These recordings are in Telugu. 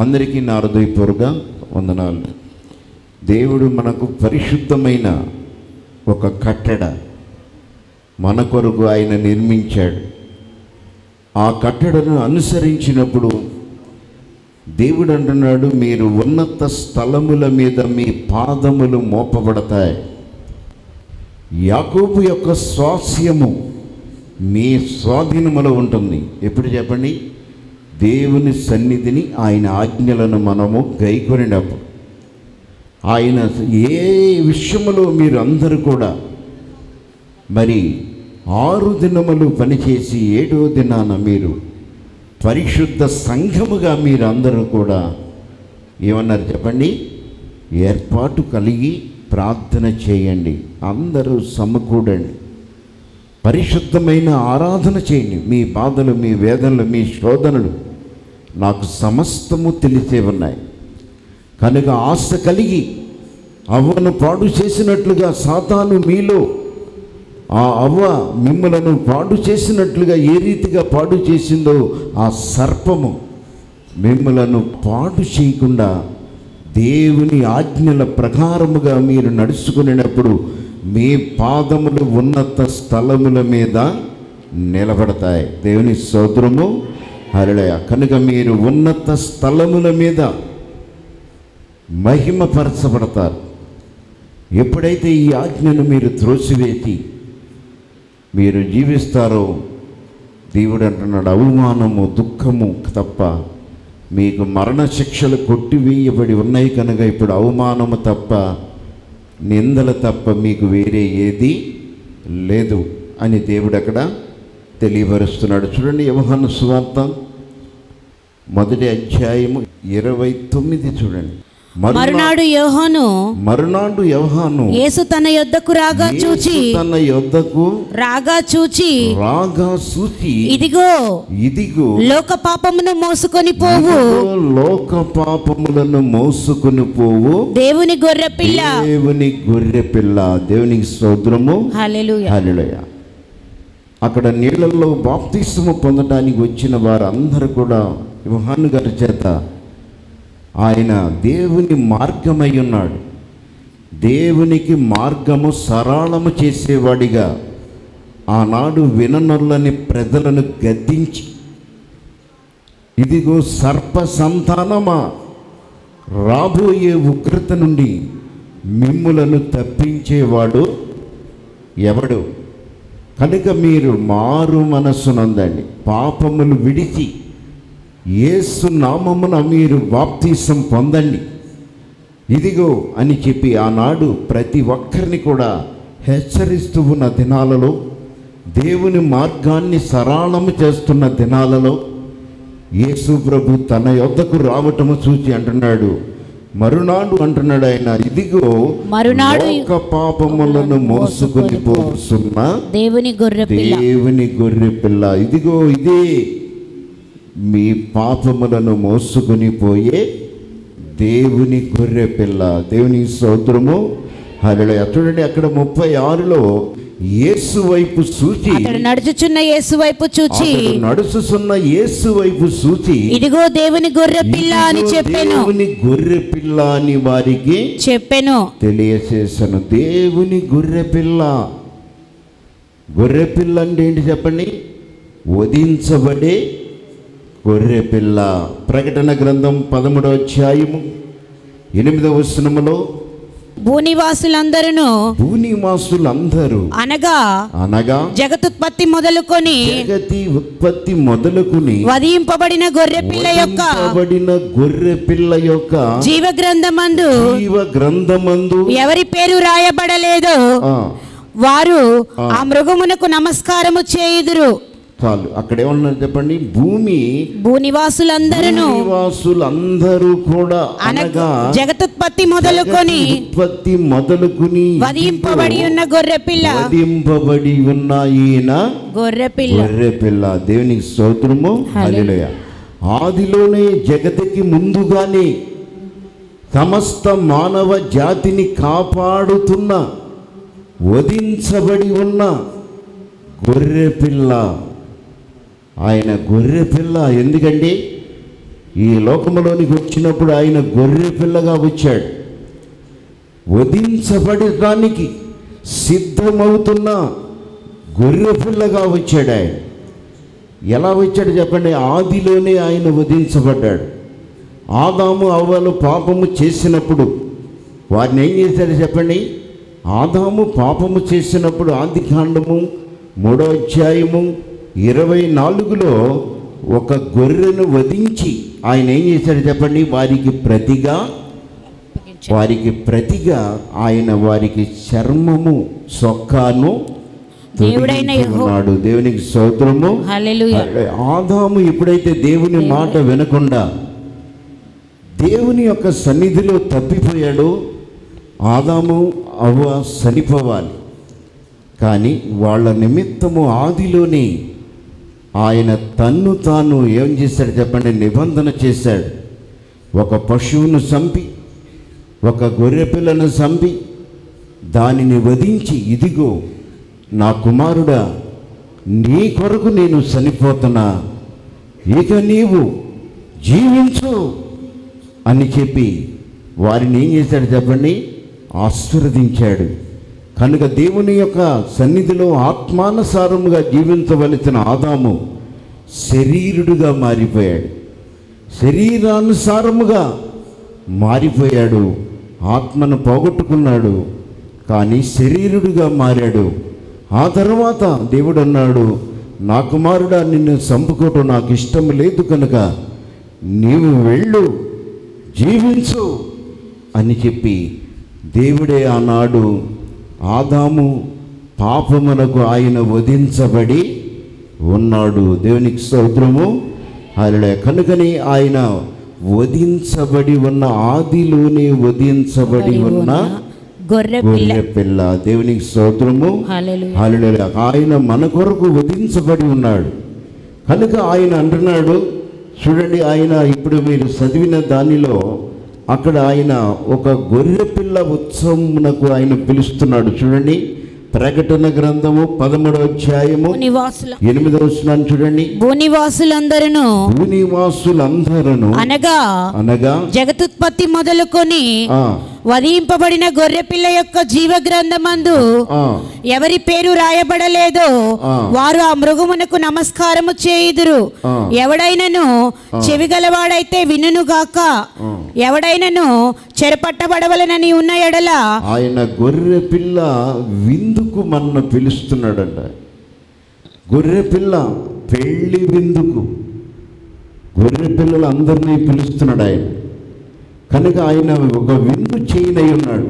అందరికీ నా హృదయపూర్వక వందనాలు దేవుడు మనకు పరిశుద్ధమైన ఒక కట్టడ మన కొరకు ఆయన నిర్మించాడు ఆ కట్టడను అనుసరించినప్పుడు దేవుడు అంటున్నాడు మీరు ఉన్నత స్థలముల మీద మీ పాదములు మోపబడతాయి యాకోబు యొక్క స్వాస్యము మీ స్వాధీనములో ఉంటుంది ఎప్పుడు చెప్పండి దేవుని సన్నిధిని ఆయన ఆజ్ఞలను మనము గైకొనినప్పుడు ఆయన ఏ విషయములో మీరు అందరూ కూడా మరి ఆరు దినములు పనిచేసి ఏడో దినాన మీరు పరిశుద్ధ సంఘముగా మీరు అందరూ కూడా ఏమన్నారు చెప్పండి ఏర్పాటు కలిగి ప్రార్థన చేయండి అందరూ సమకూడండి పరిశుద్ధమైన ఆరాధన చేయండి మీ బాధలు మీ వేదనలు మీ శోధనలు నాకు సమస్తము తెలిసే ఉన్నాయి కనుక ఆశ కలిగి అవ్వను పాడు చేసినట్లుగా సాతాను మీలో ఆ అవ్వ మిమ్మలను పాడు చేసినట్లుగా ఏ రీతిగా పాడు చేసిందో ఆ సర్పము మిమ్మలను పాడు చేయకుండా దేవుని ఆజ్ఞల ప్రకారముగా మీరు నడుచుకునేటప్పుడు మీ పాదములు ఉన్నత స్థలముల మీద నిలబడతాయి దేవుని సోదరము హరళయ కనుక మీరు ఉన్నత స్థలముల మీద మహిమపరచబడతారు ఎప్పుడైతే ఈ ఆజ్ఞను మీరు త్రోసివేసి మీరు జీవిస్తారో దేవుడు అంటున్నాడు అవమానము దుఃఖము తప్ప మీకు మరణ శిక్షలు కొట్టివేయబడి ఉన్నాయి కనుక ఇప్పుడు అవమానము తప్ప నిందల తప్ప మీకు వేరే ఏది లేదు అని దేవుడు అక్కడ తెలియపరుస్తున్నాడు చూడండి యోహాను సువార్త మొదటి అధ్యాయము ఇరవై తొమ్మిది చూడండి మరునా- మరునాడు యోహాను మరునాడు యవహాను యేసు తన యొద్దకు రాగా చూచి యేసు తన యొద్దకు రాగా చూచి రాగా సూచి ఇదిగో ఇదిగో లోక పాపమును మోసుకొని పోవు ఇదిగో లోక పాపములను మోసుకుని పోవు దేవుని గొర్రె పిల్ల దేవుని గొర్రె పిల్ల దేవునికి స్తోత్రము హల్లెలూయా హల్లెలూయ అక్కడ నీళ్ళల్లో బాప్తిస్ము పొందడానికి వచ్చిన వారందరూ కూడా యోహాను గారి చేత ఆయన దేవుని మార్గమై ఉన్నాడు దేవునికి మార్గము సరళము చేసేవాడిగా ఆనాడు విననొల్లని ప్రజలను గద్దించి ఇదిగో సర్ప సంతానమా రాబోయే ఉగ్రత నుండి మిమ్ములను తప్పించేవాడు ఎవడు కనుక మీరు మారు మనస్సునందండి పాపములు విడిచి యేసు నామమున మీరు బాప్తీసం పొందండి ఇదిగో అని చెప్పి ఆనాడు ప్రతి ఒక్కరిని కూడా హెచ్చరిస్తూ ఉన్న దినాలలో దేవుని మార్గాన్ని సరళము చేస్తున్న దినాలలో యేసు ప్రభు తన యొద్దకు రావటము చూచి అంటున్నాడు మరునాడు అంటున్నాడు ఆయన ఇదిగో మరునాడు లోక పాపములను మోసుకొని పోతున్న దేవుని గొర్రె పిల్ల దేవుని గొర్రె పిల్ల ఇదిగో ఇదే మీ పాపములను మోసుకొని పోయే దేవుని గొర్రె పిల్ల దేవుని సోదరము హరళ చూడండి అక్కడ ముప్పై ఆరులో యేసు వైపు సూచి అతడు నడుచుచున్న యేసు వైపు చూచి అతడు నడుచుచున్న యేసు వైపు సూచి ఇదిగో దేవుని గొర్రె పిల్ల అని ఇదిగో చెప్పాను దేవుని గొర్రె పిల్ల అని వారికి చెప్పాను తెలియచేశాను దేవుని గొర్రె పిల్ల గొర్రె పిల్ల అంటే ఏంటి చెప్పండి వధించబడే గొర్రె పిల్ల ప్రకటన గ్రంథం పదమూడవ అధ్యాయము ఎనిమిదవ వచనములో భూనివాసులందరూ భూనివాసులందరూ అనగా అనగా జగతుత్పత్తి మొదలుకొని జగతి ఉత్పత్తి మొదలుకుని వధింపబడిన గొర్రె పిల్ల యొక్క వధింపబడిన గొర్రె పిల్ల యొక్క జీవ గ్రంథమందు జీవ గ్రంథమందు ఎవరి పేరు రాయబడలేదో ఆ, వారు ఆ మృగమునకు నమస్కారము చేయుదురు చాలు అక్కడ ఏమన్నారు చెప్పండి భూమి భూనివాసులందరూ నివాసులందరూ కూడా అనగా అనగా జగతుత్పత్తి మొదలుకొని జగతి ఉత్పత్తి మొదలుకుని వధింపబడి ఉన్న గొర్రె పిల్ల వధింపబడి ఉన్న ఈయన గొర్రె పిల్ల గొర్రె పిల్ల దేవునికి స్తోత్రము హల్లెలూయ ఆదిలోనే జగతికి ముందుగానే సమస్త మానవ జాతిని కాపాడుతున్న వధించబడి ఉన్న గొర్రె పిల్ల ఆయన గొర్రె పిల్ల ఎందుకండి ఈ లోకములోనికి వచ్చి వచ్చినప్పుడు ఆయన గొర్రె పిల్లగా వచ్చాడు వధించబడటానికి సిద్ధమవుతున్న గొర్రె పిల్లగా వచ్చాడు ఆయన ఎలా వచ్చాడు చెప్పండి ఆదిలోనే ఆయన వధించబడ్డాడు ఆదాము అవ్వలు పాపము చేసినప్పుడు వారిని ఏం చేశారు చెప్పండి ఆదాము పాపము చేసినప్పుడు ఆది కాండము మూడో అధ్యాయము ఇరవై నాలుగులో ఒక గొర్రెను వధించి ఆయన ఏం చేశాడు చెప్పండి వారికి ప్రతిగా వారికి ప్రతిగా ఆయన వారికి చర్మము సొక్కాను దేవుడైన తొడిగించి యెహో- ఉన్నాడు దేవునికి స్తోత్రము హల్లెలూయా ఆదాము ఎప్పుడైతే దేవుని మాట వినకుండా దేవుని యొక్క సన్నిధిలో తప్పిపోయాడో ఆదాము అవ్వ చనిపోవాలి కానీ వాళ్ళ నిమిత్తము ఆదిలోనే ఆయన తన్ను తాను ఏం చేశాడు చెప్పండి నిబంధన చేశాడు ఒక పశువును చంపి ఒక గొర్రె పిల్లను చంపి దానిని వధించి ఇదిగో నా కుమారుడా నీ కొరకు నేను చనిపోతున్నా ఇక నీవు జీవించు అని చెప్పి వారిని ఏం చేశాడు చెప్పండి ఆశీర్వదించాడు కనుక దేవుని యొక్క సన్నిధిలో ఆత్మానుసారముగా జీవించవలసిన ఆదాము శరీరుడుగా మారిపోయాడు శరీరానుసారముగా మారిపోయాడు ఆత్మను పోగొట్టుకున్నాడు కానీ శరీరుడుగా మారాడు ఆ తర్వాత దేవుడు అన్నాడు నా కుమారుడా నిన్ను చంపుకోవటం నాకు ఇష్టం లేదు కనుక నీవు వెళ్ళు జీవించు అని చెప్పి దేవుడే ఆనాడు ఆదాము పాపమునకు ఆయన వధించబడి ఉన్నాడు దేవునికి స్తోత్రము ఆయన కనుకని ఆయన వధించబడి ఉన్న ఆదిలోనే వధించబడి ఉన్న గొర్రె పిల్ల గొర్రె పిల్ల దేవునికి స్తోత్రము హల్లెలూయా హల్లెలూయా. ఆయన మన కొరకు వధించబడి ఉన్నాడు కనుక ఆయన అంటున్నాడు చూడండి ఆయన ఇప్పుడు మీరు చదివిన దానిలో అక్కడ ఆయన ఒక గొర్రె పిల్ల ఉత్సవమునకు ఆయన పిలుస్తున్నాడు చూడండి ప్రకటన గ్రంథము పదమూడవ అధ్యాయము నివాసుల ఎనిమిదవ వచనాన్ని చూడండి భూనివాసులందరూ భూనివాసులందరూ అనగా అనగా జగతుత్పత్తి మొదలుకొని ఆ, వధింపబడిన గొర్రె పిల్ల యొక్క జీవ గ్రంథమందు ఆ, ఎవరి పేరు రాయబడలేదో ఆ. వారు ఆ మృగమునకు నమస్కారము చేయుదురు ఆ. ఎవడైనను చెవిగలవాడైతే వినుగాక ఆ. ఎవడైనను చెరపట్టబడవలనని ఉన్న ఎడల ఆయన గొర్రె పిల్ల విందుకు మన పిలుస్తున్నాడంట గొర్రె పిల్ల పెళ్లి విందుకు గొర్రె పిల్లలు అందరినీ పిలుస్తున్నాడు ఆయన కనుక ఆయన ఒక విందు చేయనై ఉన్నాడు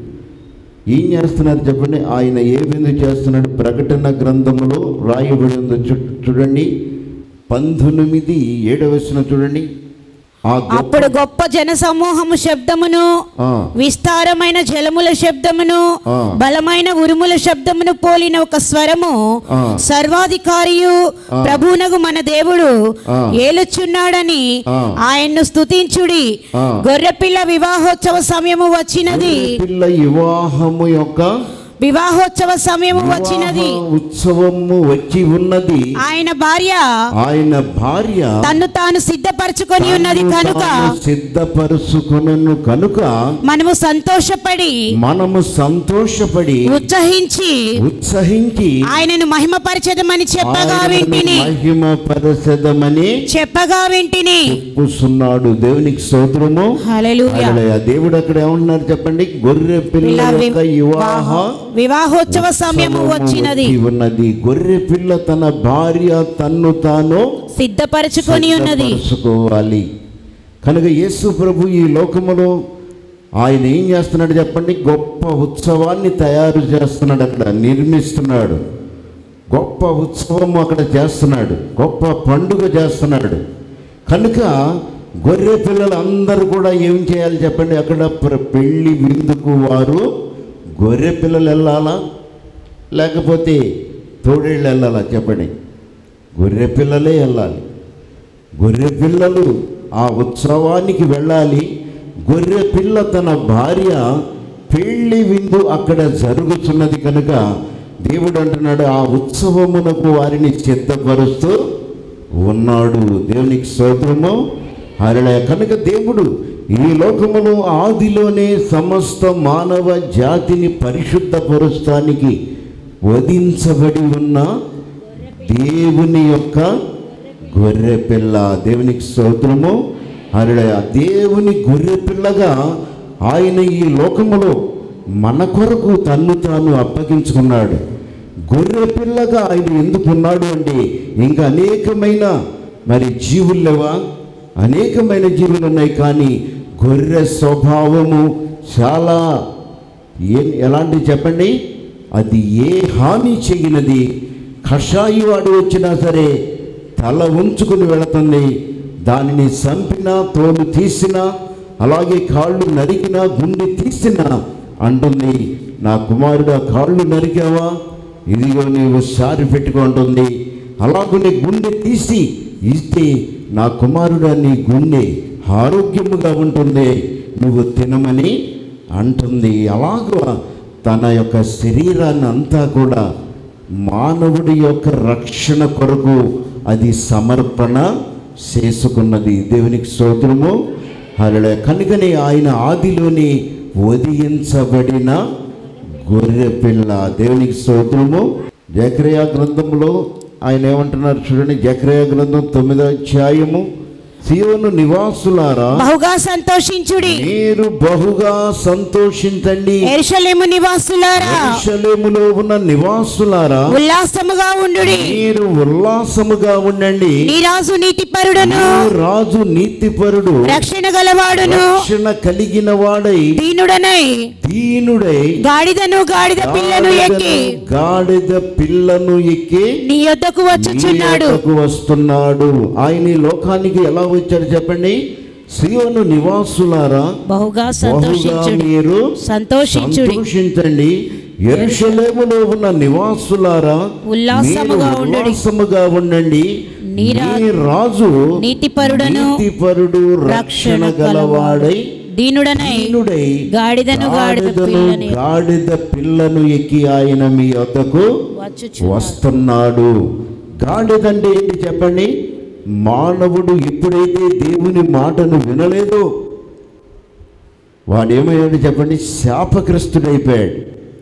ఏం చేస్తున్నారు చెప్పండి ఆయన ఏ విందు చేస్తున్నాడు ప్రకటన గ్రంథములో రాయబడి ఉందో చూ చూడండి పంతొమ్మిది ఏడవసిన చూడండి ఆ గొప్ప- అప్పుడు గొప్ప జన సమూహము శబ్దమును ఆ, విస్తారమైన జలముల శబ్దమును ఆ. బలమైన ఉరుముల శబ్దమును పోలిన ఒక స్వరము ఆ. సర్వాధికారియు ఆ. ప్రభువునగు మన దేవుడు ఆ. ఏలుచున్నాడని ఆ. ఆయన్ను స్తుతించుడి ఆ. గొర్రెపిల్ల వివాహోత్సవ సమయము వచ్చినది గొర్రె పిల్ల వివాహము యొక్క వివాహోత్సవ సమయము వచ్చినది వివాహ ఉత్సవము వచ్చి ఉన్నది ఆయన భార్య ఆయన భార్య తన్ను తాను సిద్ధపరచుకొని ఉన్నది తాను కనుక తాను సిద్ధపరుచుకొనను కనుక మనము సంతోషపడి మనము సంతోషపడి ఉత్సహించి ఉత్సహించి ఆయనను మహిమపరచదమని చెప్పగా ఆయనను వింటిని మహిమ పరచదమని చెప్పగా వింటిని చెప్పుచున్నాడు దేవునికి స్తోత్రము హల్లెలూయా హల్లెలూయా. దేవుడు అక్కడ ఏమన్నారు చెప్పండి గొర్రె పిల్ల ఇలా వి- యొక్క వివాహ వివాహోత్సవ సమయము ఉత్సవము వచ్చినది వచ్చి ఉన్నది గొర్రె పిల్ల తన భార్య తన్ను తాను సిద్ధపరచుకొని ఉన్నది సిద్ధపరచుకోవాలి కనుక యేసు ప్రభు ఈ లోకములో ఆయన ఏం చేస్తున్నాడు చెప్పండి గొప్ప ఉత్సవాన్ని తయారు చేస్తున్నాడు అక్కడ నిర్మిస్తున్నాడు గొప్ప ఉత్సవం అక్కడ చేస్తున్నాడు గొప్ప పండుగ చేస్తున్నాడు కనుక గొర్రె పిల్లలు అందరూ కూడా ఏం చేయాలి చెప్పండి అక్కడ ప్ర- పెళ్లి విందుకు వారు గొర్రె పిల్లలు వెళ్ళాలా లేకపోతే తోడేళ్ళు వెళ్ళాలా చెప్పండి గొర్రె పిల్లలే వెళ్ళాలి గొర్రె పిల్లలు ఆ ఉత్సవానికి వెళ్ళాలి గొర్రె పిల్ల తన భార్య పెళ్లి విందు అక్కడ జరుగుతున్నది కనుక దేవుడు అంటున్నాడు ఆ ఉత్సవమునకు వారిని సిద్ధపరుస్తూ ఉన్నాడు దేవునికి స్తోత్రము హరళయ కనుక దేవుడు ఈ లోకములో ఆదిలోనే సమస్త మానవ జాతిని పరిశుద్ధపరుస్తానికి వధించబడి ఉన్న దేవుని యొక్క గొర్రె పిల్ల దేవునికి స్తోత్రము హరళయ దేవుని గొర్రె పిల్లగా ఆయన ఈ లోకములో మన కొరకు తన్ను తాను అప్పగించుకున్నాడు గొర్రె పిల్లగా ఆయన ఎందుకున్నాడు అంటే ఇంకా అనేకమైన మరి జీవులు లేవా అనేకమైన జీవులు ఉన్నాయి కానీ గొర్రె స్వభావము చాలా ఏ ఎలాంటి చెప్పండి అది ఏ హాని చెయ్యినది కషాయి వాడు వచ్చినా సరే తల ఉంచుకుని వెళుతుంది దానిని చంపినా తోలు తీసినా అలాగే కాళ్ళు నరికినా గుండె తీసినా అంటుంది నా కుమారుడు కాళ్ళు నరికావా ఇదిగో నీవు సారి పెట్టుకుంటుంది అలాగనే గుండె తీసి ఇస్తే నా కుమారుడు నీ గుండె ఆరోగ్యముగా ఉంటుంది నువ్వు తినమని అంటుంది అలాగా తన యొక్క శరీరాన్ని అంతా కూడా మానవుడి యొక్క రక్షణ కొరకు అది సమర్పణ చేసుకున్నది దేవునికి స్తోత్రము అలా కనుకనే ఆయన ఆదిలోని వదిలించబడిన గొర్రె పిల్ల దేవునికి స్తోత్రము జక్రయ గ్రంథంలో ఆయన ఏమంటున్నారు చూడండి జక్రయ గ్రంథం తొమ్మిదో అధ్యాయము సియోను నివాసులారా బహుగా సంతోషించుడి మీరు బహుగా సంతోషించండి ఎరుషలేము నివాసులారా యెరూషలేములో ఉన్న నివాసులారా ఉల్లాసముగా ఉండుడి మీరు ఉల్లాసముగా ఉండండి నీ రాజు నీతిపరుడును మీ రాజు నీతిపరుడు రక్షణ గలవాడును రక్షణ కలిగిన వాడై దీనుడనై దీనుడై గాడిదను గాడిద పిల్లను ఎక్కి గాడిదను, గాడిద పిల్లను ఎక్కి నీ యొద్దకు వచ్చుచున్నాడు మీ యొద్దకు వస్తున్నాడు ఆయన ఈ లోకానికి ఎలా వచ్చాడు చెప్పండి సియోను నివాసులారా బహుగా బహుగా సంతోషించుడి మీరు సంతోషించుడి సంతోషించండి ఎరుషలేములో ఉన్న నివాసులారా ఉల్లాసముగా మీరు ఉండుడి. ఉల్లాసముగా ఉండండి నీ రా- నీ రాజు నీతిపరుడను నీతిపరుడు రక్షణ గలవాడై దీనుడనై దీనుడై గాడిదను గాడిద గాడిదను పిల్లని గాడిద పిల్లను ఎక్కి ఆయన మీ వద్దకు వచ్చుచు వస్తున్నాడు గాడిదంటే ఏంటి చెప్పండి మానవుడు ఎప్పుడైతే దేవుని మాటను వినలేదో వాడేమయ్యాడు చెప్పండి శాపగ్రస్తుడైపోయాడు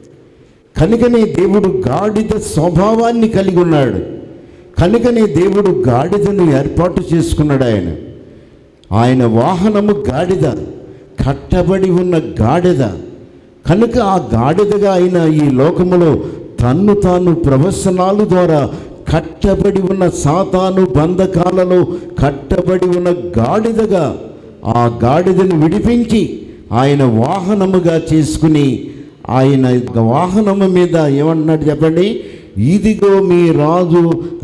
కనుకనే దేవుడు గాడిద స్వభావాన్ని కలిగి ఉన్నాడు కనుకనే దేవుడు గాడిదను ఏర్పాటు చేసుకున్నాడు ఆయన ఆయన వాహనము గాడిద కట్టబడి ఉన్న గాడిద కనుక ఆ గాడిదగా ఆయన ఈ లోకములో తన్ను తాను ప్రవసనాలు ద్వారా కట్టబడి ఉన్న సాతాను బంధకాలలో కట్టబడి ఉన్న గాడిదగా ఆ గాడిదను విడిపించి ఆయన వాహనముగా చేసుకుని ఆయన యొక్క వాహనము మీద ఏమంటున్నాడు చెప్పండి ఇదిగో మీ రాజు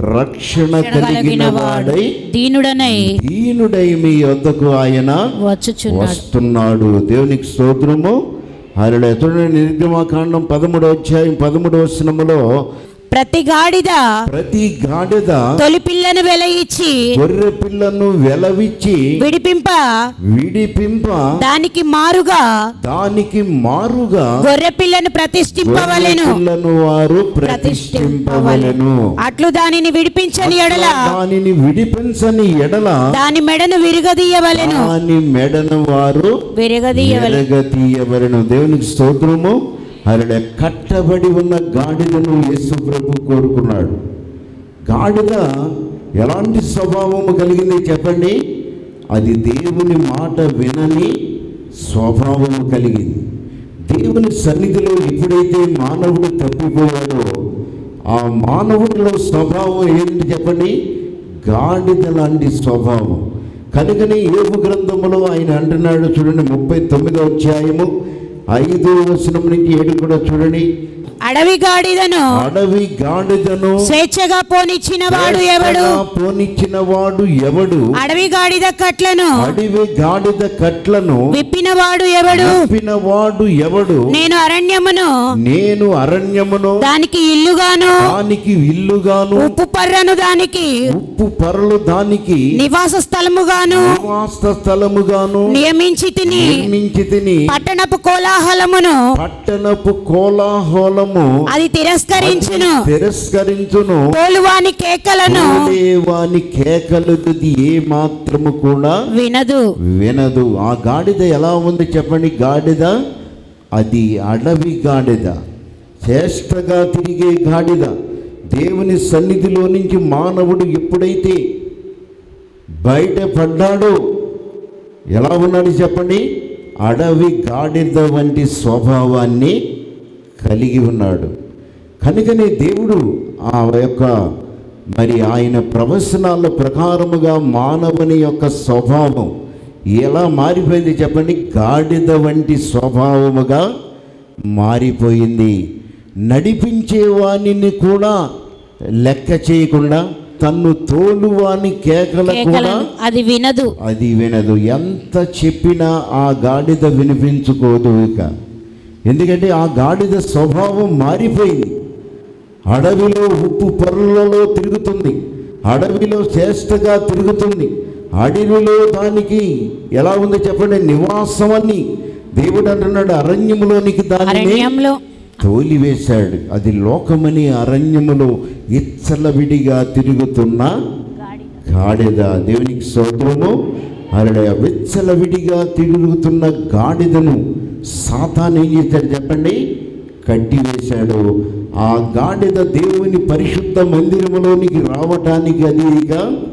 రక్షణ కలిగిన వాడై దీనుడనై దీనుడై మీ వద్దకు ఆయన వచ్చుచున్నాడు వస్తున్నాడు దేవునికి స్తోత్రము ఆయన చూడండి నిర్గమాకాండం పదమూడవ అధ్యాయం పదమూడవ వచనములో ప్రతి గాడిద ప్రతి గాడిద తొలి పిల్లను వెల ఇచ్చి గొర్రె పిల్లను వెలవిచ్చి విడిపింప విడిపింప దానికి మారుగా దానికి మారుగా గొర్రె పిల్లను ప్రతిష్ఠింపవలెను గొర్రె పిల్లను వారు ప్రతిష్ఠింపవలెను అట్లు దానిని విడిపించని ఎడల దానిని విడిపించని ఎడల దాని మెడను విరగదీయవలెను దాని మెడను వారు విరగదీయవలెను ఎరగతీయబడిన దేవునికి స్తోత్రము అరడ కట్టబడి ఉన్న గాడిదను యేసు ప్రభు కోరుకున్నాడు గాడిద ఎలాంటి స్వభావము కలిగింది చెప్పండి అది దేవుని మాట వినని స్వభావము కలిగింది దేవుని సన్నిధిలో ఎప్పుడైతే మానవుడు తప్పిపోయాడో ఆ మానవుడిలో స్వభావం ఏంటి చెప్పండి గాడిద లాంటి స్వభావం కనుకనే ఏపు గ్రంథములో ఆయన అంటున్నాడు చూడండి ముప్పై తొమ్మిదో అధ్యాయము ఐదో వచనం నుంచి ఏడు కూడా చూడండి అడవి గాడిదను అడవి గాడిదను స్వేచ్ఛగా పోనిచ్చిన వాడు ఎవడు స్వేచ్ఛగా పోనిచ్చిన వాడు ఎవడు అడవి గాడిద కట్లను అడవి గాడిద కట్లను విప్పిన వాడు ఎవడు విప్పిన వాడు ఎవడు నేను అరణ్యమును నేను అరణ్యమును దానికి ఇల్లుగాను దానికి ఇల్లుగాను ఉప్పు పర్రను దానికి ఉప్పు పరలు దానికి నివాస స్థలముగాను నివాస స్థలముగాను నియమించి తిని నిర్మించి తిని పట్టణపు కోలాహలమును పట్టణపు కోలాహలము స్వరము అది తిరస్కరించును తిరస్కరించును పోలువాని కేకలను వాని కేకలుది ఏ మాత్రము కూడా వినదు వినదు ఆ గాడిద ఎలా ఉంది చెప్పండి గాడిద అది అడవి గాడిద శ్రేష్టగా తిరిగే గాడిద దేవుని సన్నిధిలో నుంచి మానవుడు ఎప్పుడైతే బయట పడ్డాడో ఎలా ఉన్నాడు చెప్పండి అడవి గాడిద వంటి స్వభావాన్ని కలిగి ఉన్నాడు కనుకనే దేవుడు ఆ యొక్క మరి ఆయన ప్రవచనాల ప్రకారముగా మానవుని యొక్క స్వభావం ఎలా మారిపోయింది చెప్పండి గాడిద వంటి స్వభావముగా మారిపోయింది నడిపించే వాణిని కూడా లెక్క చేయకుండా తన్ను తోలువాని కేకల కూడా కేకలను అది వినదు అది వినదు ఎంత చెప్పినా ఆ గాడిద వినిపించుకోదు ఇక ఎందుకంటే ఆ గాడిద స్వభావం మారిపోయింది అడవిలో ఉప్పు పొరలలో తిరుగుతుంది అడవిలో శ్రేష్టగా తిరుగుతుంది అడవిలో దానికి ఎలా ఉంది చెప్పండి నివాసం అని దేవుడు అంటున్నాడు అరణ్యములోనికి దానిని అరణ్యంలో తోలివేశాడు అది లోకమని అరణ్యములో ఇచ్చలవిడిగా తిరుగుతున్న గాడిద దేవునికి స్తోత్రము అలా విచ్చలవిడిగా తిరుగుతున్న గాడిదను సాతాన్ ఏం చేశాడు చెప్పండి కట్టివేశాడు ఆ గాడిద దేవుని పరిశుద్ధ మందిరములోనికి రావటానికి అది ఇక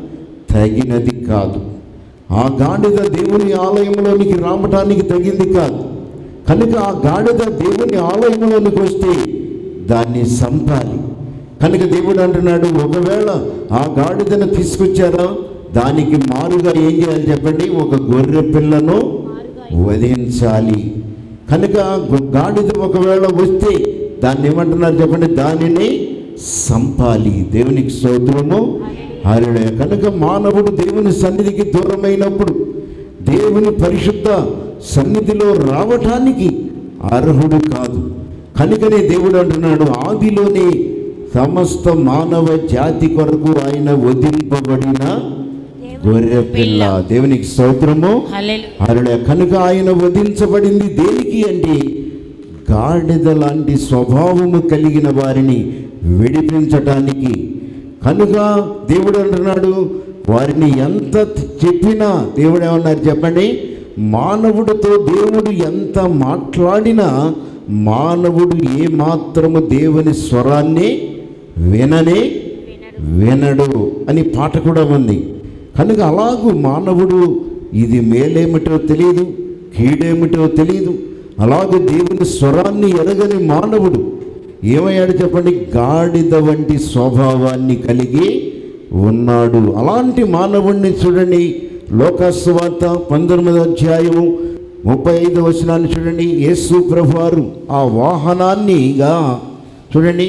తగినది కాదు ఆ గాడిద దేవుని ఆలయంలోనికి రావటానికి తగింది కాదు కనుక ఆ గాడిద దేవుని ఆలయంలోనికి వస్తే దాన్ని సంపాలి కనుక దేవుడు అంటున్నాడు ఒకవేళ ఆ గాడిదను తీసుకొచ్చారా దానికి మారుగా ఏం చేయాలి చెప్పండి ఒక గొర్రె పిల్లను వధించాలి కనుక గు- గాడిద ఒకవేళ వస్తే దాన్ని ఏమంటున్నారు చెప్పండి దానిని సంపాలి దేవునికి స్తోత్రము హరిడే కనుక మానవుడు దేవుని సన్నిధికి దూరమైనప్పుడు దేవుని పరిశుద్ధ సన్నిధిలో రావటానికి అర్హుడు కాదు కనుకనే దేవుడు అంటున్నాడు ఆదిలోనే సమస్త మానవ జాతి కొరకు ఆయన వదిలింపబడిన గొర్రె పిల్ల దేవునికి స్తోత్రము హల్లెలూయా. అలా కనుక ఆయన వధించబడింది దేనికి అంటే గాడిద లాంటి స్వభావము కలిగిన వారిని విడిపించటానికి కనుక దేవుడు అంటున్నాడు వారిని ఎంత చెప్పినా దేవుడు ఏమన్నారు చెప్పండి మానవుడితో దేవుడు ఎంత మాట్లాడినా మానవుడు ఏ మాత్రము దేవుని స్వరాన్ని విననే వినడు అని పాట కూడా ఉంది కనుక అలాగూ మానవుడు ఇది మేలేమిటో తెలియదు కీడేమిటో తెలియదు అలాగే దేవుని స్వరాన్ని ఎరగని మానవుడు ఏమయ్యాడు చెప్పండి గాడిద వంటి స్వభావాన్ని కలిగి ఉన్నాడు అలాంటి మానవుణ్ణి చూడండి లోకస్వార్త పంతొమ్మిది అధ్యాయము ముప్పై ఐదు వచనాన్ని చూడండి యేసు ప్రభువారు ఆ వాహనాన్నిగా చూడండి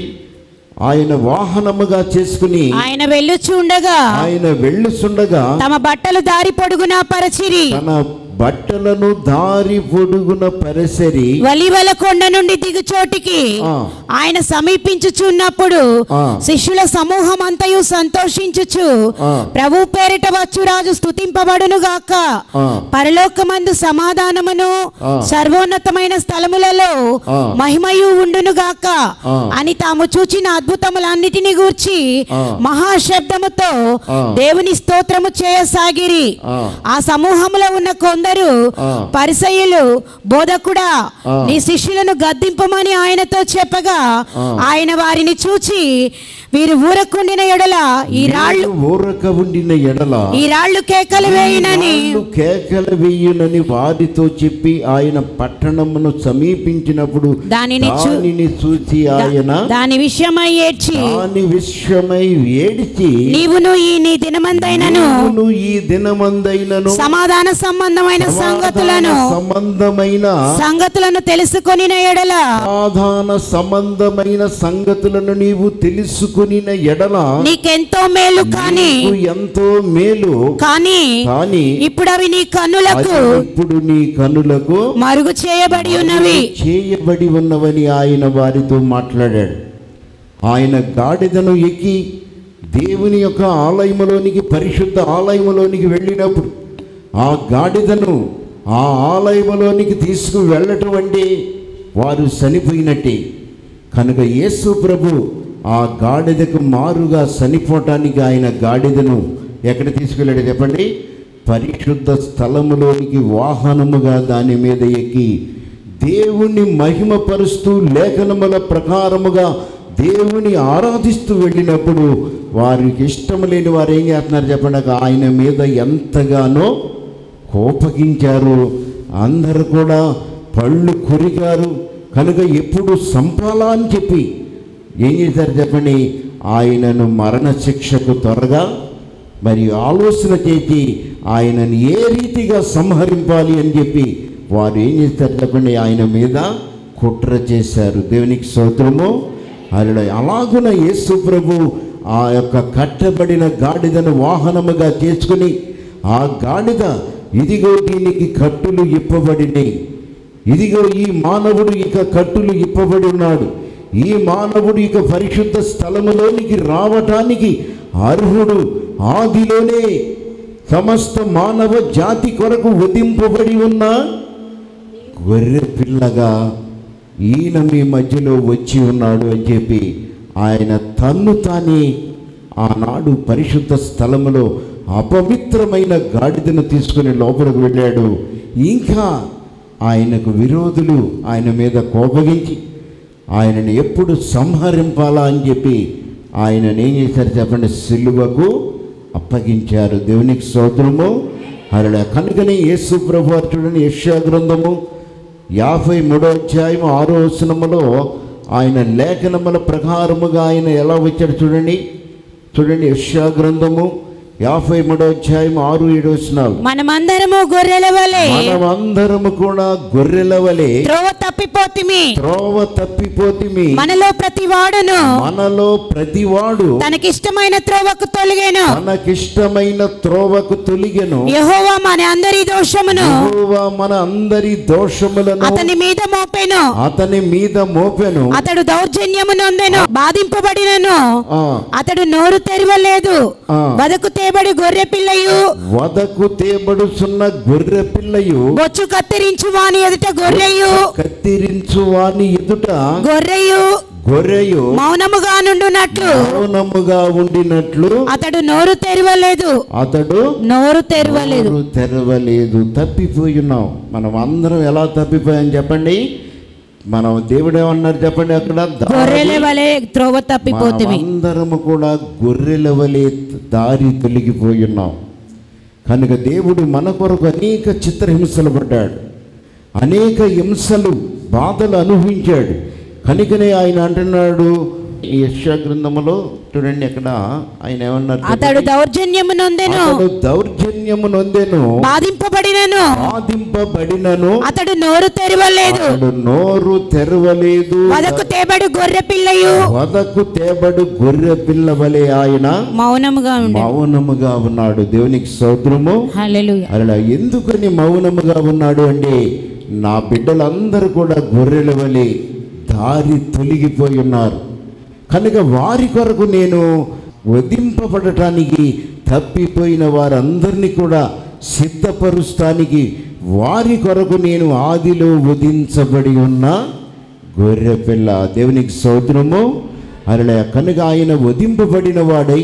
ఆయన వాహనముగా చేసుకుని ఆయన వెళ్ళుచుండగా ఆయన వెళ్ళుచుండగా తమ బట్టలు దారి పొడుగునా పరచిరి తన బట్టలను దారి పొడుగున పరిసరి వలివల కొండ నుండి దిగుచోటికి ఆ. ఆయన సమీపించుచున్నప్పుడు ఆ. శిష్యుల సమూహం అంతయు సంతోషించుచు ఆ. ప్రభు పేరిట వచ్చు రాజు స్తుతింపబడును గాక ఆ. పరలోకమందు సమాధానమును ఆ. సర్వోన్నతమైన స్థలములలో ఆ. మహిమయు ఉండును గాక ఆ. అని తాము చూచిన అద్భుతములన్నిటిని గూర్చి ఆ. మహాశబ్దముతో ఆ. దేవుని స్తోత్రము చేయసాగిరి ఆ. ఆ సమూహంలో ఉన్న కొందరు ఆ. పరిసయ్యులు బోధకుడా ఆ. నీ శిష్యులను గద్దింపమని ఆయనతో చెప్పగా ఆ. ఆయన వారిని చూచి వీరు ఊరకుండిన ఎడల ఈ రాళ్ళు నేను ఊరక ఉండిన ఎడల ఈ రాళ్ళు కేకలు వేయినని రాళ్ళు కేకలు వేయునని వారితో చెప్పి ఆయన పట్టణమును సమీపించినప్పుడు దానిని చూ- దానిని చూసి ఆయన దాని విషయమై ఏడ్చి దాని విషయమై ఏడిచి నీవును ఈ నీ దినమందైనను నీవును ఈ దినమందైనను సమాధాన సంబంధమైన సంగతులను సమాధాన సంబంధమైన సంగతులను తెలుసుకొనిన ఎడల సాధారణ సంబంధమైన సంగతులను నీవు తెలుసుకుని ఎడల నీకెంతో మేలు కాని నీకు ఎంతో మేలు కానీ కానీ ఇప్పుడు అవి నీ కన్నులకు అది ఇప్పుడు నీ కనులకు మరుగు చేయబడి ఉన్నవి చేయబడి ఉన్నవని ఆయన వారితో మాట్లాడాడు ఆయన గాడిదను ఎక్కి దేవుని యొక్క ఆలయములోనికి పరిశుద్ధ ఆలయములోనికి వెళ్ళినప్పుడు ఆ గాడిదను ఆ ఆలయములోనికి తీసుకు వెళ్ళటం అంటే వారు చనిపోయినట్టే కనుక యేసు ప్రభు ఆ గాడిదకు మారుగా చనిపోవటానికి ఆయన గాడిదను ఎక్కడ తీసుకెళ్ళాడు చెప్పండి పరిశుద్ధ స్థలములోనికి వాహనముగా దాని మీద ఎక్కి దేవుణ్ణి మహిమపరుస్తూ లేఖనముల ప్రకారముగా దేవుని ఆరాధిస్తూ వెళ్ళినప్పుడు వారికి ఇష్టం లేని వారు ఏం చేస్తున్నారు చెప్పండి ఆయన మీద ఎంతగానో కోపగించారు అందరు కూడా పళ్ళు కొరిగారు కనుక ఎప్పుడు సంపాలా అని చెప్పి ఏం చేశారు చెప్పండి ఆయనను మరణ శిక్షకు త్వరగా మరి ఆలోచన చేసి ఆయనను ఏ రీతిగా సంహరింపాలి అని చెప్పి వారు ఏం చేస్తారు చెప్పండి ఆయన మీద కుట్ర చేశారు దేవునికి స్తోత్రము ఆయన అలాగున యేసు ప్రభు ఆ యొక్క కట్టబడిన గాడిదను వాహనముగా చేసుకుని ఆ గాడిద ఇదిగో దీనికి కట్టులు ఇప్పబడినాయి ఇదిగో ఈ మానవుడు ఇక కట్టులు ఇప్పబడి ఉన్నాడు ఈ మానవుడు ఇక పరిశుద్ధ స్థలములోనికి రావటానికి అర్హుడు ఆదిలోనే సమస్త మానవ జాతి కొరకు వధింపబడి ఉన్న గొర్రె పిల్లగా ఈయన మీ మధ్యలో వచ్చి ఉన్నాడు అని చెప్పి ఆయన తన్ను తానే ఆనాడు పరిశుద్ధ స్థలములో అపవిత్రమైన గాడిదను తీసుకుని లోపలికి వెళ్ళాడు ఇంకా ఆయనకు విరోధులు ఆయన మీద కోపగించి ఆయనను ఎప్పుడు సంహరింపాలా అని చెప్పి ఆయనను ఏం చేశారు చెప్పండి సిలువకు అప్పగించారు దేవునికి స్తోత్రము అలా కనుకనే యేసు ప్రభు వారు చూడండి యెషయా గ్రంథము యాభై మూడో అధ్యాయం ఆరో వచనములో ఆయన లేఖనముల ప్రకారముగా ఆయన ఎలా వచ్చాడు చూడండి చూడండి యెషయా గ్రంథము యాభై మూడో అధ్యాయం ఆరు ఏడు వచనాలు మనమందరము గొర్రెల వలె మనమందరము కూడా గొర్రెల వలె త్రోవ తప్పిపోతిమి త్రోవ తప్పిపోతిమి మనలో ప్రతి వాడును మనలో ప్రతివాడు తనకిష్టమైన త్రోవకు తొలిగేను తనకిష్టమైన త్రోవకు తొలిగెను యెహోవా మన అందరి దోషమును యెహోవా మన అందరి దోషములను అతని మీద మోపెను అతని మీద మోపెను అతడు దౌర్జన్యము నొందెను బాధింపబడినను ఆ, అతడు నోరు తెరవలేదు ఆ. బతుకు తేబడి గొర్రె పిల్లయు వదకు తేబడుచున్న గొర్రె పిల్లయు బొచ్చు కత్తిరించు వాని ఎదుట గొర్రెయు కత్తిరించు వాని ఎదుట గొర్రెయు గొర్రెయు మౌనముగా నుండునట్లు మౌనముగా ఉండినట్లు అతడు నోరు తెరవలేదు అతడు నోరు తెరవలేదు నోరు తెరవలేదు తప్పిపోయి ఉన్నాం మనం అందరం ఎలా తప్పిపోయాం చెప్పండి మనం దేవుడు ఏమన్నారు చెప్పండి అక్కడ గొర్రెల వలె త్రోవ తప్పిపోతివి అందరము కూడా గొర్రెల వలె దారి తొలగిపోయి ఉన్నాం కనుక దేవుడు మన కొరకు అనేక చిత్రహింసలు పడ్డాడు అనేక హింసలు బాధలు అనుభవించాడు కనుకనే ఆయన అంటున్నాడు ఈ యెషయా గ్రంథములో చూడండి అక్కడ ఆయన ఏమన్నారు అతడు దౌర్జన్యము నొందెను అతడు దౌర్జన్యము నొందెను బాధింపబడినను బాధింపబడినను అతడు నోరు తెరవలేదు అతడు నోరు తెరవలేదు వదకు తేబడి గొర్రె పిల్లయు వదకు తేబడు గొర్రె పిల్ల వలె ఆయన మౌనముగా ఉండే మౌనముగా ఉన్నాడు దేవునికి సౌద్రము హల్లెలూయా అలా ఎందుకని మౌనముగా ఉన్నాడు అంటే నా బిడ్డలందరూ కూడా గొర్రెల వలె దారి తొలగిపోయి ఉన్నారు కనుక వారి కొరకు నేను వధింపబడటానికి తప్పిపోయిన వారందరినీ కూడా సిద్ధపరుస్తానికి వారి కొరకు నేను ఆదిలో వధించబడి ఉన్న గొర్రె పిల్ల దేవునికి సౌద్రము అలా కనుక ఆయన వధింపబడిన వాడై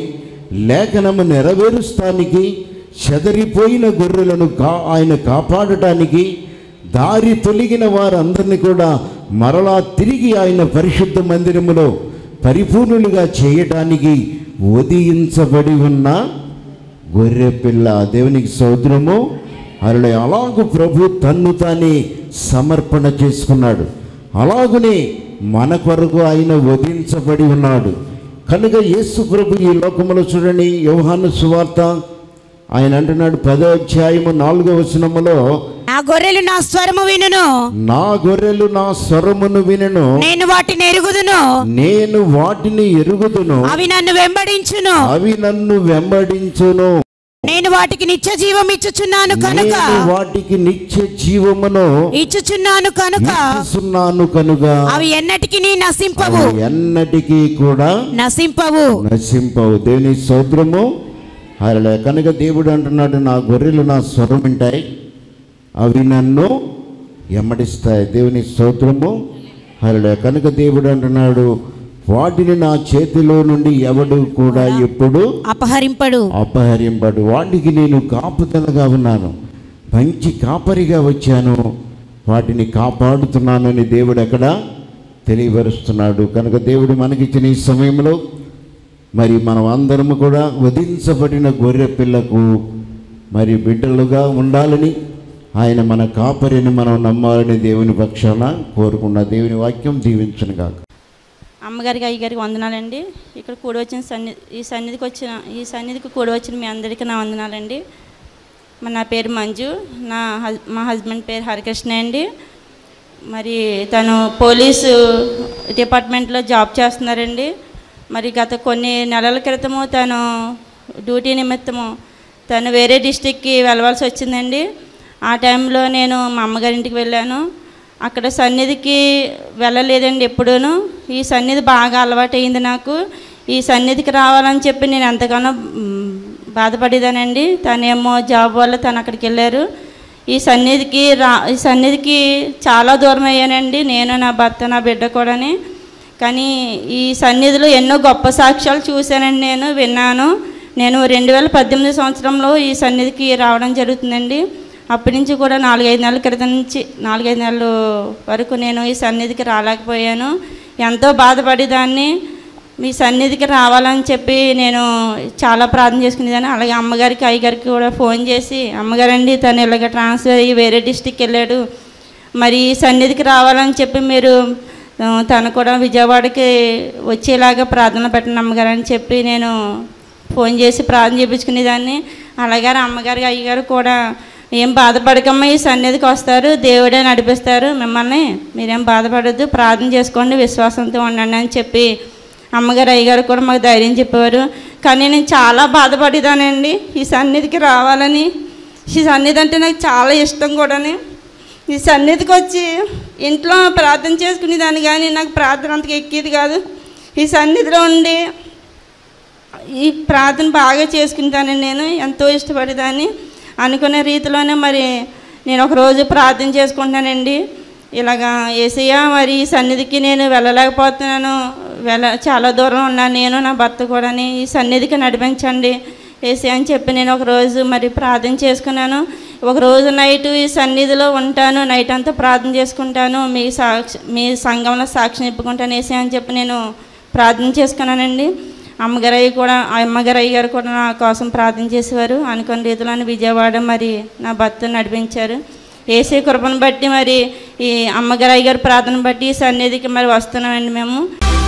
లేఖనము నెరవేరుస్తానికి చెదరిపోయిన గొర్రెలను కా ఆయన కాపాడటానికి దారి తొలగిన వారందరినీ కూడా మరలా తిరిగి ఆయన పరిశుద్ధ మందిరములో పరిపూర్ణులుగా చేయటానికి ఉదయించబడి ఉన్న గొర్రె పిల్ల దేవునికి సౌద్రము అలా అలాగు ప్రభు తన్ను తానే సమర్పణ చేసుకున్నాడు అలాగునే మన కొరకు ఆయన వధించబడి ఉన్నాడు కనుక యేసు ప్రభు ఈ లోకములో చూడండి యోహాను సువార్త ఆయన అంటున్నాడు పదో అధ్యాయము నాలుగో వచనములో నా గొర్రెలు నా స్వరము వినును నా గొర్రెలు నా స్వరమును వినను నేను వాటిని ఎరుగుదును నేను వాటిని ఎరుగుదును అవి నన్ను వెంబడించును అవి నన్ను వెంబడించును నేను వాటికి నిత్య జీవం ఇచ్చుచున్నాను కనుక నేను వాటికి నిత్య జీవమును ఇచ్చుచున్నాను కనుక ఇస్తున్నాను కనుక అవి ఎన్నటికి నీ నశింపవు అవి ఎన్నటికీ కూడా నశింపవు నశింపవు దేవుని సౌద్రము అలా కనుక దేవుడు అంటున్నాడు నా గొర్రెలు నా స్వరం వింటాయి అవి నన్ను ఎమ్మడిస్తాయి దేవుని స్తోత్రము హల్లెలూయా కనుక దేవుడు అంటున్నాడు వాటిని నా చేతిలో నుండి ఎవడు కూడా ఎప్పుడు అపహరింపడు అపహరింపడు వాటికి నేను కాపుదలగా ఉన్నాను మంచి కాపరిగా వచ్చాను వాటిని కాపాడుతున్నానని దేవుడు ఎక్కడ తెలియపరుస్తున్నాడు కనుక దేవుడు మనకిచ్చిన ఈ సమయంలో మరి మనం అందరము కూడా వధించబడిన గొర్రె పిల్లకు మరి బిడ్డలుగా ఉండాలని ఆయన మన కాపరిని మనం నమ్మాలని దేవుని పక్షాన కోరుకున్న దేవుని వాక్యం దీవించను కాక అమ్మగారికి అయ్యగారికి వందనాలండి ఇక్కడ కూడి వచ్చిన సన్ని ఈ సన్నిధికి వచ్చిన ఈ సన్నిధికి కూడి వచ్చిన మీ అందరికీ నా వందనాలండి మరి నా పేరు మంజు నా హస్ మా హస్బెండ్ పేరు హరికృష్ణ అండి మరి తను పోలీసు డిపార్ట్మెంట్లో జాబ్ చేస్తున్నారండి మరి గత కొన్ని నెలల క్రితము తను డ్యూటీ నిమిత్తము తను వేరే డిస్టిక్కి వెళ్ళవలసి వచ్చిందండి ఆ టైంలో నేను మా అమ్మగారింటికి వెళ్ళాను అక్కడ సన్నిధికి వెళ్ళలేదండి ఎప్పుడూను ఈ సన్నిధి బాగా అలవాటైంది నాకు ఈ సన్నిధికి రావాలని చెప్పి నేను ఎంతగానో మ్, బాధపడేదానండి తనేమో జాబ్ వల్ల తను అక్కడికి వెళ్ళారు ఈ సన్నిధికి రా ఈ సన్నిధికి చాలా దూరం అయ్యానండి నేను నా భర్త నా బిడ్డ కూడాని కానీ ఈ సన్నిధిలో ఎన్నో గొప్ప సాక్ష్యాలు చూశానండి నేను విన్నాను నేను రెండు వేల పద్దెనిమిది సంవత్సరంలో ఈ సన్నిధికి రావడం జరుగుతుందండి అప్పటి నుంచి కూడా నాలుగైదు నెలల క్రితం నుంచి నాలుగైదు నెలల వరకు నేను ఈ సన్నిధికి రాలేకపోయాను ఎంతో బాధపడేదాన్ని మీ సన్నిధికి రావాలని చెప్పి నేను చాలా ప్రార్థన చేసుకునేదాన్ని అలాగే అమ్మగారికి అయ్యగారికి కూడా ఫోన్ చేసి అమ్మగారండి తను ఇలాగ ట్రాన్స్ఫర్ అయ్యి వేరే డిస్టిక్ వెళ్ళాడు మరి ఈ సన్నిధికి రావాలని చెప్పి మీరు ఆ, తను కూడా విజయవాడకి వచ్చేలాగా ప్రార్థన పెట్టండి అమ్మగారు అని చెప్పి నేను ఫోన్ చేసి ప్రార్థన చేయించుకునేదాన్ని అలాగే అమ్మగారు అయ్యగారు కూడా ఏం బాధపడకమ్మా ఈ సన్నిధికి వస్తారు దేవుడే నడిపిస్తారు మిమ్మల్ని మీరేం బాధపడద్దు ప్రార్థన చేసుకోండి విశ్వాసంతో ఉండండి అని చెప్పి అమ్మగారు అయ్యగారు కూడా మాకు ధైర్యం చెప్పేవారు కానీ నేను చాలా బాధపడేదానండి ఈ సన్నిధికి రావాలని ఈ సన్నిధి అంటే నాకు చాలా ఇష్టం కూడాని ఈ సన్నిధికి వచ్చి ఇంట్లో ప్రార్థన చేసుకునేదాన్ని కానీ నాకు ప్రార్థన అంతగా ఎక్కేది కాదు ఈ సన్నిధిలో ఉండి ఈ ప్రార్థన బాగా చేసుకుంటానండి నేను ఎంతో ఇష్టపడేదాన్ని అనుకునే రీతిలోనే మరి నేను ఒక రోజు ప్రార్థన చేసుకుంటానండి ఇలాగా ఏసయ్య మరి ఈ సన్నిధికి నేను వెళ్ళలేకపోతున్నాను వెళ్ళ చాలా దూరం ఉన్నాను నేను నా భర్త కూడా ఈ సన్నిధికి నడిపించండి ఏసీ అని చెప్పి నేను ఒక రోజు మరి ప్రార్థన చేసుకున్నాను ఒక రోజు నైట్ ఈ సన్నిధిలో ఉంటాను నైట్ అంతా ప్రార్థన చేసుకుంటాను మీ సాక్షి మీ సంఘంలో సాక్షి నిప్పుకుంటాను ఏసీ అని చెప్పి నేను ప్రార్థన చేసుకున్నానండి అమ్మగారయ్య కూడా ఆ అమ్మగారయ్య గారు కూడా నా కోసం ప్రార్థన చేసేవారు అనుకున్న రీతిలోనే విజయవాడ మరి నా భర్త నడిపించారు ఏసీ కృపను బట్టి మరి ఈ అమ్మగారయ్య గారి ప్రార్థన బట్టి ఈ సన్నిధికి మరి వస్తున్నామండి మేము